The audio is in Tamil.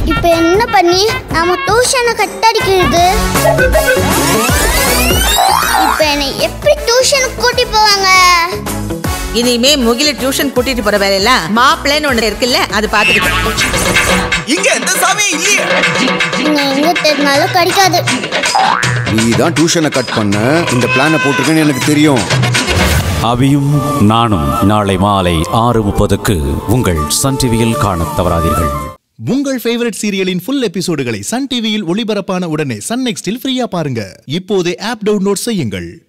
இப்போ என்ன பண்ணி நாம டியூஷனை கட்டடிக்கிறது இப்போ என்னை எப்படி டியூஷனுக்கு கூட்டி போவாங்க இனிமே முகில டியூஷன் கூட்டிட்டு போற வேலையெல்லாம் மாப்பிள்ளைன்னு ஒண்ணு இருக்குல்ல அது பாத்துக்கிட்டு இங்க எந்த சாமியும் இல்லையே நீங்க எங்க தெரிஞ்சாலும் கிடைக்காது நீ தான் டியூஷனை கட் பண்ண இந்த பிளானை போட்டிருக்கேன்னு எனக்கு தெரியும் அபியும் நானும் நாளை மாலை ஆறு முப்பதுக்கு உங்கள் சன் டிவியில் காணத் தவறாதீர்கள் உங்கள் ஃபேவரட் சீரியலின் ஃபுல் எபிசோடுகளை சன் டிவியில் ஒளிபரப்பான உடனே சன் நெக்ஸ்டில் ஃப்ரீயா பாருங்க இப்போதே ஆப் டவுன்லோட் செய்யுங்கள்